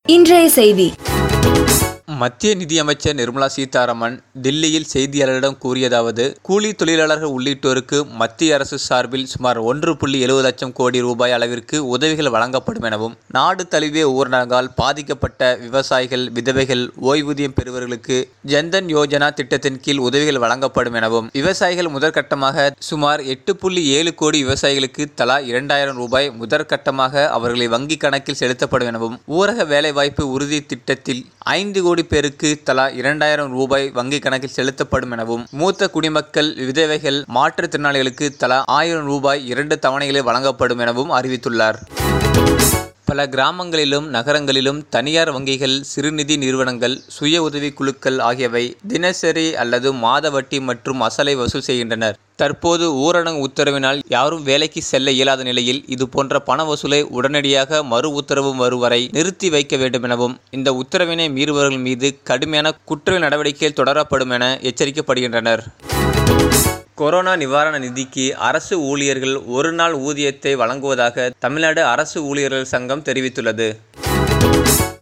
இன்றைய செய்தி மத்திய நிதியமைச்சர் நிர்மலா சீதாராமன் தில்லியில் செய்தியாளர்களிடம் கூறியதாவது கூலி தொழிலாளர்கள் உள்ளிட்டோருக்கு மத்திய அரசு சார்பில் சுமார் ஒன்று புள்ளி எழுபது லட்சம் கோடி ரூபாய் அளவிற்கு உதவிகள் வழங்கப்படும் எனவும் நாடு தழுவிய ஊரடங்கால் பாதிக்கப்பட்ட விவசாயிகள் விதவைகள் ஓய்வூதியம் பெறுவர்களுக்கு ஜன்தன் யோஜனா திட்டத்தின் கீழ் உதவிகள் வழங்கப்படும் எனவும் விவசாயிகள் முதற்கட்டமாக சுமார் எட்டு புள்ளி ஏழு கோடி விவசாயிகளுக்கு தலா இரண்டாயிரம் ரூபாய் முதற்கட்டமாக அவர்களை வங்கி கணக்கில் செலுத்தப்படும் எனவும் ஊரக வேலைவாய்ப்பு உறுதி திட்டத்தில் ஐந்து கோடி பேருக்கு தலா இரண்டாயிரம் ரூபாய் வங்கி கணக்கில் செலுத்தப்படும் எனவும் மூத்த குடிமக்கள் விதவைகள் மாற்றுத்திறனாளிகளுக்கு தலா ஆயிரம் ரூபாய் இரண்டு தவணைகளில் வழங்கப்படும் எனவும் அறிவித்துள்ளார் பல கிராமங்களிலும் நகரங்களிலும் தனியார் வங்கிகள் சிறுநிதி நிறுவனங்கள் சுய உதவி குழுக்கள் ஆகியவை தினசரி அல்லது மாத வட்டி மற்றும் அசலை வசூல் செய்கின்றனர் தற்போது ஊரடங்கு உத்தரவினால் யாரும் வேலைக்கு செல்ல இயலாத நிலையில் இது போன்ற பண வசூலை உடனடியாக மறு உத்தரவு வரும் வரை நிறுத்தி வைக்க வேண்டும் எனவும் இந்த உத்தரவினை மீறுபவர்கள் மீது கடுமையான குற்ற நடவடிக்கைகள் தொடரப்படும் என எச்சரிக்கப்படுகின்றனர் கொரோனா நிவாரண நிதிக்கு அரசு ஊழியர்கள் ஒரு நாள் ஊதியத்தை வழங்குவதாக தமிழ்நாடு அரசு ஊழியர்கள் சங்கம் தெரிவித்துள்ளது